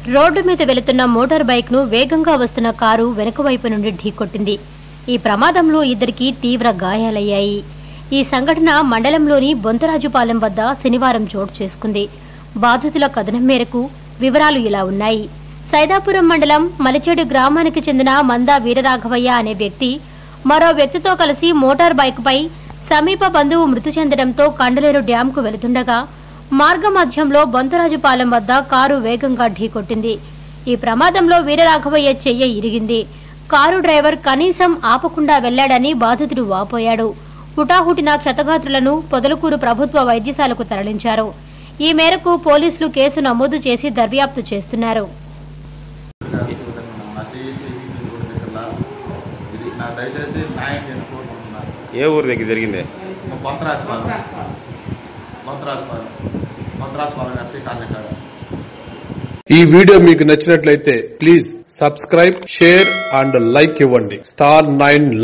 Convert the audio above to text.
road మీద వెళుతున్న motor bike ను వేగంగా వస్తున్న కారు వెనుక వైపు నుండి ఢీకొట్టింది ఈ ప్రమాదంలో ఇద్దరికి తీవ్ర గాయాలయ్యాయి ఈ సంఘటన మండలంలోని బొంతరాజుపాలెం వద్ద శనివారం చోటు చేసుకుంది బాధితుల కథనం మేరకు వివరాలు ఇలా ఉన్నాయి సైదాపురం మండలం మలిచేడు గ్రామానికి చెందిన మందా వీరరాఘవయ్య అనే వ్యక్తి మరో వ్యక్తితో కలిసి మోటార్ బైక్పై సమీప బంధువు మృతి చెందడంతో కండలేరు డ్యాంకు వెళుతుండగా మార్గమధ్యంలో బొంతరాజుపాలెం వద్ద కారు వేగంగా ఢీకొట్టింది ఈ ప్రమాదంలో వీరరాఘవయ్య చెయ్య ఇరిగింది కారు డ్రైవర్ కనీసం ఆపకుండా వెళ్లాడని బాధితుడు వాపోయాడు హుటాహుటిన క్షతగాత్రులను పొదలకూరు ప్రభుత్వ వైద్యశాలకు తరలించారు ఈ మేరకు పోలీసులు కేసు నమోదు చేసి దర్యాప్తు చేస్తున్నారు నా చేయి ఇది కూడా దగ్గర ఇది నా దయచేసి న్యాయం నేను కోరుకుంటున్నాను ఏ ఊరు దగ్గర జరిగింది బొంతరాజపాలెం బొంతరాజపాలెం బొంతరాజపాలెం ఎస్సీ కాలనీ కాడ ఈ వీడియో మీకు నచ్చినట్లయితే please subscribe share and like ఇవ్వండి స్టార్ నైన్